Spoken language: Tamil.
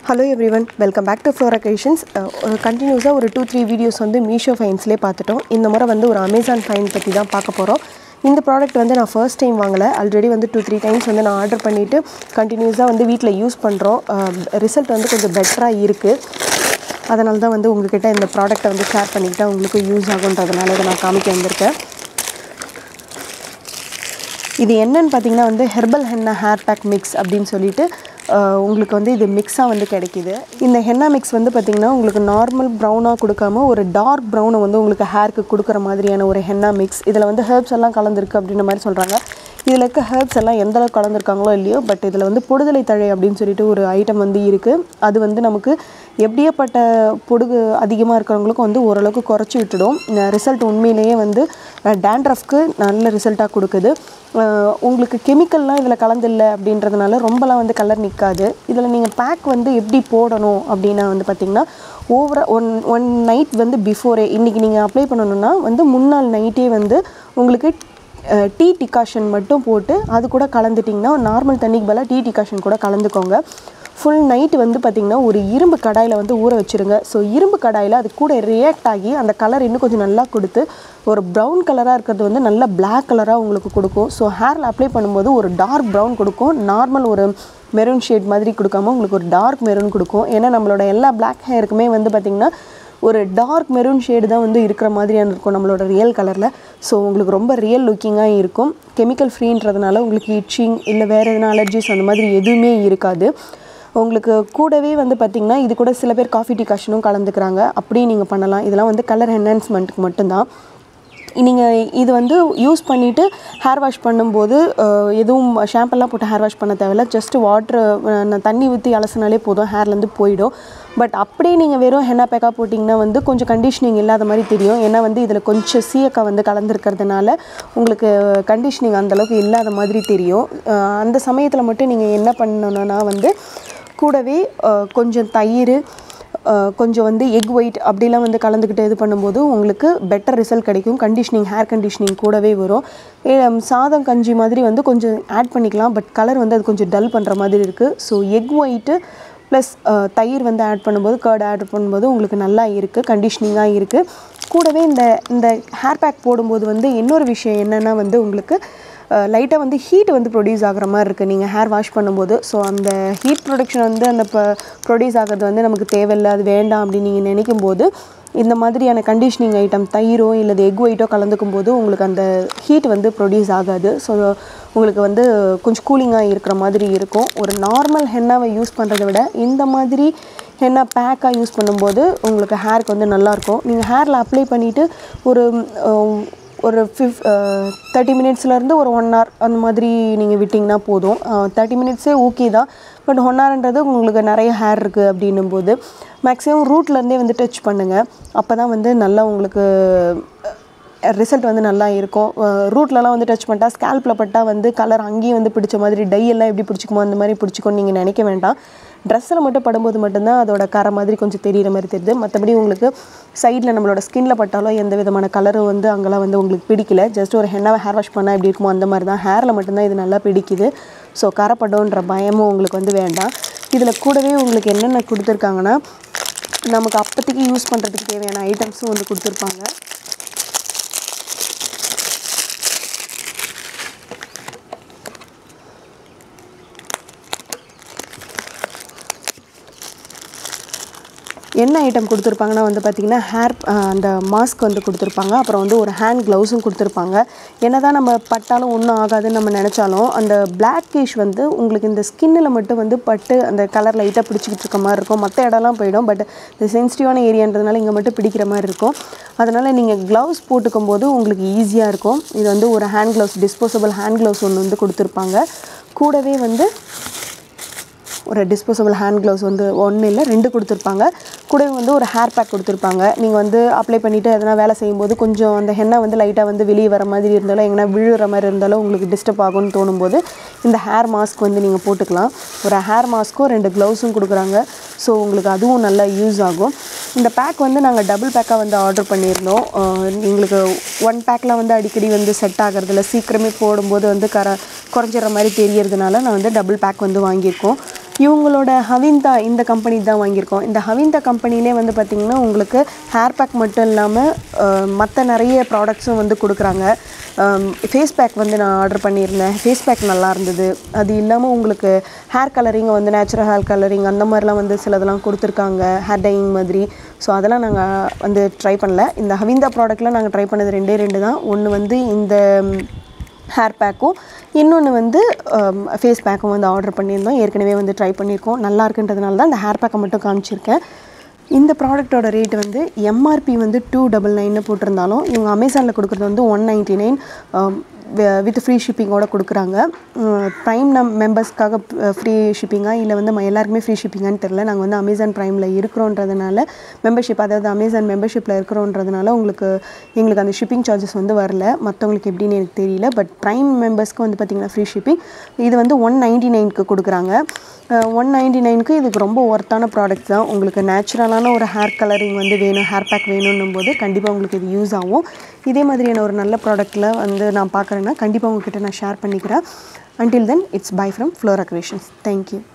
hello everyone welcome back to floor occasions ஒரு கண்டினியூஸாக ஒரு டூ த்ரீ வீடியோஸ் வந்து மீஷோ ஃபைன்ஸ்லேயே பார்த்துட்டோம் இந்த முறை வந்து ஒரு அமேசான் ஃபைன் பற்றி தான் பார்க்க போகிறோம் இந்த ப்ராடக்ட் வந்து நான் ஃபர்ஸ்ட் டைம் வாங்கலை ஆல்ரெடி வந்து டூ த்ரீ டைம்ஸ் வந்து நான் ஆர்டர் பண்ணிவிட்டு கண்டினியூஸாக வந்து வீட்டில் யூஸ் பண்ணுறோம் ரிசல்ட் வந்து கொஞ்சம் பெட்டராக இருக்குது அதனால தான் வந்து உங்ககிட்ட இந்த ப்ராடக்ட்டை வந்து ஷேர் பண்ணிக்கிட்டால் உங்களுக்கு யூஸ் ஆகுன்றதுனால இதை நான் காமிக்க வந்திருக்கேன் இது என்னன்னு பார்த்தீங்கன்னா வந்து herbal henna hair pack mix அப்படின்னு சொல்லிட்டு அஹ், உங்களுக்கு வந்து இது மிக்ஸாக வந்து கிடைக்கிது இந்த ஹென்னா மிக்ஸ் வந்து பார்த்திங்கன்னா உங்களுக்கு நார்மல் ப்ரௌனாக கொடுக்காம ஒரு டார்க் ப்ரௌனை வந்து உங்களுக்கு ஹேருக்கு கொடுக்குற மாதிரியான ஒரு ஹென்னா மிக்ஸ் இதில் வந்து ஹெர்ப்ஸ் எல்லாம் கலந்துருக்கு அப்படின்ற மாதிரி சொல்கிறாங்க இதில் இருக்க ஹெர்ப்ஸ் எல்லாம் எந்த அளவுக்கு கலந்துருக்காங்களோ இல்லையோ பட் இதில் வந்து பொடுதலை தழை அப்படின்னு சொல்லிட்டு ஒரு ஐட்டம் வந்து இருக்குது அது வந்து நமக்கு எப்படியப்பட்ட பொடுகு அதிகமாக இருக்கிறவங்களுக்கும் வந்து ஓரளவுக்கு குறைச்சி விட்டுடும் ரிசல்ட் உண்மையிலேயே வந்து டேண்ட்ரஃப்க்கு நல்ல ரிசல்ட்டாக கொடுக்குது அஹ் உங்களுக்கு கெமிக்கல்லாம் இதில் கலந்தில்லை அப்படின்றதுனால ரொம்பலாம் வந்து கலர் நிற்காது இதில் நீங்கள் பேக் வந்து எப்படி போடணும் அப்படின்னா வந்து பார்த்திங்கன்னா ஓவராக ஒன் ஒன் நைட் வந்து பிஃபோரே இன்றைக்கி நீங்கள் அப்ளை பண்ணணுன்னா வந்து முன்னாள் நைட்டே வந்து உங்களுக்கு டீ டிகாஷன் மட்டும் போட்டு அது கூட கலந்துட்டிங்கன்னா நார்மல் தண்ணிக்கு பதிலாக டீ டிகாஷன் கூட கலந்துக்கோங்க ஃபுல் நைட் வந்து பார்த்திங்கன்னா ஒரு இரும்பு கடாயில் வந்து ஊற வச்சுருங்க ஸோ இரும்பு கடாயில் அது கூட ரியாக்ட் ஆகி அந்த கலர் இன்னும் கொஞ்சம் நல்லா கொடுத்து ஒரு ப்ரௌன் கலராக இருக்கிறது வந்து நல்ல பிளாக் கலராக உங்களுக்கு கொடுக்கும் ஸோ ஹேரில் அப்ளை பண்ணும்போது ஒரு டார்க் ப்ரௌன் கொடுக்கும் நார்மல் ஒரு மெரூன் ஷேட் மாதிரி கொடுக்காம உங்களுக்கு ஒரு டார்க் மெரூன் கொடுக்கும் ஏன்னா நம்மளோட எல்லா பிளாக் ஹேருக்குமே வந்து பார்த்திங்கன்னா ஒரு டார்க் மெரூன் ஷேடு தான் வந்து இருக்கிற மாதிரியான இருக்கும் நம்மளோட ரியல் கலரில் ஸோ உங்களுக்கு ரொம்ப ரியல் லுக்கிங்காக இருக்கும் கெமிக்கல் ஃப்ரீன்றதுனால உங்களுக்கு இச்சிங் இல்லை வேறு எதனா அலர்ஜிஸ் அந்த மாதிரி எதுவுமே இருக்காது உங்களுக்கு கூடவே வந்து பார்த்திங்கன்னா இது கூட சில பேர் காஃபி டிகாஷனும் கலந்துக்கிறாங்க அப்படியும் நீங்கள் பண்ணலாம் இதெல்லாம் வந்து கலர் என்ஹான்ஸ்மெண்ட்டுக்கு மட்டும்தான் நீங்கள் இது வந்து யூஸ் பண்ணிவிட்டு ஹேர் வாஷ் பண்ணும்போது அஹ், எதுவும் ஷாம்பெல்லாம் போட்டு ஹேர் வாஷ் பண்ண தேவையில்ல ஜஸ்ட் வாட்ரு தண்ணி ஊற்றி அலசினாலே போதும் ஹேர்லேருந்து போயிடும் பட் அப்படியே நீங்கள் வெறும் ஹென்னா பேக்காக போட்டிங்கன்னா வந்து கொஞ்சம் கண்டிஷனிங் இல்லாத மாதிரி தெரியும் ஏன்னா வந்து இதில் கொஞ்சம் சீயக்காய் வந்து கலந்துருக்கிறதுனால உங்களுக்கு கண்டிஷனிங் அந்தளவுக்கு இல்லாத மாதிரி தெரியும் அஹ், அந்த சமயத்தில் மட்டும் நீங்கள் என்ன பண்ணணுன்னா வந்து கூடவே அஹ், கொஞ்சம் தயிர் அஹ் கொஞ்சம் வந்து எக் ஒயிட் அப்படிலாம் வந்து கலந்துக்கிட்டு இது பண்ணும்போது உங்களுக்கு பெட்டர் ரிசல்ட் கிடைக்கும் கண்டிஷனிங் ஹேர் கண்டிஷனிங் கூடவே வரும் ஏ, ம், சாதம் கஞ்சி மாதிரி வந்து கொஞ்சம் ஆட் பண்ணிக்கலாம் பட் கலர் வந்து அது கொஞ்சம் டல் பண்ணுற மாதிரி இருக்குது ஸோ எக் ஒயிட்டு ப்ளஸ் தயிர் வந்து ஆட் பண்ணும்போது கர்ட் ஆட் பண்ணும்போது உங்களுக்கு நல்லா இருக்குது கண்டிஷனிங்காக இருக்குது கூடவே இந்த இந்த ஹேர் பேக் போடும்போது வந்து இன்னொரு விஷயம் என்னென்னா வந்து உங்களுக்கு லைட்டாக வந்து ஹீட் வந்து ப்ரொடியூஸ் ஆகிற மாதிரி இருக்குது நீங்கள் ஹேர் வாஷ் பண்ணும்போது ஸோ அந்த ஹீட் ப்ரொடக்ஷன் வந்து அந்த ப்ரொடியூஸ் ஆகிறது வந்து நமக்கு தேவையில்லை அது வேண்டாம் அப்படின்னு நீங்கள் நினைக்கும் போது இந்த மாதிரியான கண்டிஷனிங் ஐட்டம் தயிரோ இல்லை எக் ஒயிட்டோ கலந்துக்கும் போது உங்களுக்கு அந்த ஹீட் வந்து ப்ரொடியூஸ் ஆகாது ஸோ உங்களுக்கு வந்து கொஞ்சம் கூலிங்காக இருக்கிற மாதிரி இருக்கும் ஒரு நார்மல் ஹென்னாவை யூஸ் பண்ணுறதை விட இந்த மாதிரி ஹென்னா பேக்காக யூஸ் பண்ணும்போது உங்களுக்கு ஹேருக்கு வந்து நல்லாயிருக்கும் நீங்கள் ஹேரில் அப்ளை பண்ணிவிட்டு ஒரு ம், ஒரு ஃபிஃப் தேர்ட்டி மினிட்ஸ்லேருந்து ஒரு ஒன் ஹவர் அந்த மாதிரி நீங்கள் விட்டிங்கன்னா போதும் தேர்ட்டி மினிட்ஸே ஓகே தான் பட் ஒன் ஹவர்ன்றது உங்களுக்கு நிறைய ஹேர் இருக்குது அப்படின்னும் போது மேக்ஸிமம் ரூட்லேருந்தே வந்து டச் பண்ணுங்கள் அப்போ தான் வந்து நல்லா உங்களுக்கு ரிசல்ட் வந்து நல்லா இருக்கும் ரூட்லலாம் வந்து டச் பண்ணிட்டா ஸ்கேல்பில் பட்டால் வந்து கலர் அங்கேயும் வந்து பிடிச்ச மாதிரி டை எல்லாம் எப்படி பிடிச்சிக்குமோ அந்த மாதிரி பிடிச்சிக்கும்னு நீங்கள் நினைக்க வேண்டாம் ட்ரெஸ்ஸில் மட்டும் படும்போது மட்டும்தான் அதோட கரை மாதிரி கொஞ்சம் தெரியிற மாதிரி தெரியுது மற்றபடி உங்களுக்கு சைடில் நம்மளோட ஸ்கின்ல பட்டாலோ எந்த விதமான கலரும் வந்து அங்கெல்லாம் வந்து உங்களுக்கு பிடிக்கல ஜஸ்ட் ஒரு ஹென்னாவை ஹேர் வாஷ் பண்ணால் எப்படி இருக்குமோ அந்த மாதிரி தான் ஹேரில் மட்டும்தான் இது நல்லா பிடிக்குது ஸோ கரைப்படோன்ற பயமும் உங்களுக்கு வந்து வேண்டாம் இதில் கூடவே உங்களுக்கு என்னென்ன கொடுத்துருக்காங்கன்னா நமக்கு அப்போதைக்கு யூஸ் பண்ணுறதுக்கு தேவையான ஐட்டம்ஸும் வந்து கொடுத்துருப்பாங்க என்ன ஐட்டம் கொடுத்துருப்பாங்கன்னா வந்து பார்த்திங்கன்னா ஹேர் அந்த மாஸ்க் வந்து கொடுத்துருப்பாங்க அப்புறம் வந்து ஒரு ஹேண்ட் க்ளவுஸும் கொடுத்துருப்பாங்க என்ன தான் நம்ம பட்டாலும் ஒன்றும் ஆகாதுன்னு நம்ம நினச்சாலும் அந்த பிளாக் கேஷ் வந்து உங்களுக்கு இந்த ஸ்கின்னில் மட்டும் வந்து பட்டு அந்த கலர் லைட்டாக பிடிச்சிக்கிட்டு இருக்க மாதிரி இருக்கும் மற்ற இடம்லாம் போயிடும் பட் இந்த சென்சிட்டிவான ஏரியான்றதுனால இங்கே மட்டும் பிடிக்கிற மாதிரி இருக்கும் அதனால் நீங்கள் க்ளவுஸ் போட்டுக்கும் போது உங்களுக்கு ஈஸியாக இருக்கும் இது வந்து ஒரு hand gloves disposable hand gloves ஒன்று வந்து கொடுத்துருப்பாங்க கூடவே வந்து ஒரு டிஸ்போசபிள் ஹேண்ட் க்ளவுஸ் வந்து ஒன்று இல்லை ரெண்டு கொடுத்துருப்பாங்க கூடவே வந்து ஒரு ஹேர் பேக் கொடுத்துருப்பாங்க நீங்கள் வந்து அப்ளை பண்ணிவிட்டு எதனா வேலை செய்யும்போது கொஞ்சம் அந்த ஹென்னா வந்து லைட்டாக வந்து வெளியே வர மாதிரி இருந்தாலும் எங்கன்னா விழுகிற மாதிரி இருந்தாலும் உங்களுக்கு டிஸ்டர்ப் ஆகும்னு தோணும்போது இந்த ஹேர் மாஸ்க் வந்து நீங்கள் போட்டுக்கலாம் ஒரு ஹேர் மாஸ்க்கும் ரெண்டு க்ளவுஸும் கொடுக்குறாங்க ஸோ உங்களுக்கு அதுவும் நல்லா யூஸ் ஆகும் இந்த பேக் வந்து நாங்கள் டபுள் பேக்காக வந்து ஆர்டர் பண்ணியிருந்தோம் அஹ் எங்களுக்கு ஒன் பேக்கில் வந்து அடிக்கடி வந்து செட் ஆகிறதில்ல சீக்கிரமே போடும்போது வந்து கர குறைஞ்சிற மாதிரி தெரியறதுனால நான் வந்து டபுள் பேக் வந்து வாங்கியிருக்கோம் இவங்களோட ஹவிந்தா இந்த கம்பெனி தான் வாங்கியிருக்கோம் இந்த ஹவிந்தா கம்பெனிலே வந்து பார்த்திங்கன்னா உங்களுக்கு ஹேர் பேக் மட்டும் இல்லாமல் மற்ற நிறைய ப்ராடக்ட்ஸும் வந்து கொடுக்குறாங்க ஃபேஸ் பேக் வந்து நான் ஆர்டர் பண்ணியிருந்தேன் ஃபேஸ் பேக் நல்லா இருந்தது அது இல்லாமல் உங்களுக்கு ஹேர் கலரிங் வந்து நேச்சுரல் ஹேர் கலரிங் அந்த மாதிரிலாம் வந்து சிலதெல்லாம் கொடுத்துருக்காங்க ஹேர் டையிங் மாதிரி ஸோ அதெல்லாம் நாங்கள் வந்து ட்ரை பண்ணல இந்த ஹவிந்தா ப்ராடக்ட்டில் நாங்கள் ட்ரை பண்ணது ரெண்டே ரெண்டு தான் ஒன்று வந்து இந்த ஹேர் பேக்கும் இன்னொன்று வந்து ஃபேஸ் பேக்கும் வந்து ஆர்டர் பண்ணியிருந்தோம் ஏற்கனவே வந்து ட்ரை பண்ணியிருக்கோம் நல்லா இருக்குன்றதுனால தான் இந்த ஹேர் பேக்கை மட்டும் காமிச்சிருக்கேன் இந்த ப்ராடக்ட்டோட ரேட் வந்து எம்ஆர்பி வந்து டூ டபுள் நைன்னு போட்டிருந்தாலும் இவங்க அமேசானில் கொடுக்குறது வந்து one ninety nine with free ஷிப்பிங்கோட கொடுக்குறாங்க ப்ரைம் நம் மெம்பர்ஸ்க்காக ஃப்ரீ ஷிப்பிங்காக இல்லை வந்து ம- எல்லாருக்குமே ஃப்ரீ ஷிப்பிங்கான்னு தெரில நாங்கள் வந்து அமேசான் ப்ரைமில் இருக்கிறோன்றதுனால மெம்பர்ஷிப் அதாவது அமேசான் மெம்பர்ஷிப்பில் இருக்கிறோன்றதுனால உங்களுக்கு எங்களுக்கு அந்த ஷிப்பிங் சார்ஜஸ் வந்து வரல மற்றவங்களுக்கு எப்படின்னு எனக்கு தெரியல பட் ப்ரைம் மெம்பர்ஸ்க்கு வந்து பார்த்திங்கன்னா ஃப்ரீ ஷிப்பிங் இது வந்து ஒன் நைன்ட்டி நைனுக்கு கொடுக்குறாங்க ஒன் நைன்ட்டி நைனுக்கு இதுக்கு ரொம்ப ஒர்த்தான ப்ராடக்ட் தான் உங்களுக்கு நேச்சுரலான ஒரு ஹேர் கலரிங் வந்து வேணும் ஹேர் பேக் வேணும்னும் போது கண்டிப்பாக உங்களுக்கு இது யூஸ் ஆகும் இதே மாதிரியான ஒரு நல்ல ப்ராடக்ட்டில் வந்து நான் பார்க்குறேன்னா கண்டிப்பாக உங்ககிட்ட நான் ஷேர் பண்ணிக்கிறேன் until then it's bye from flora creations thank you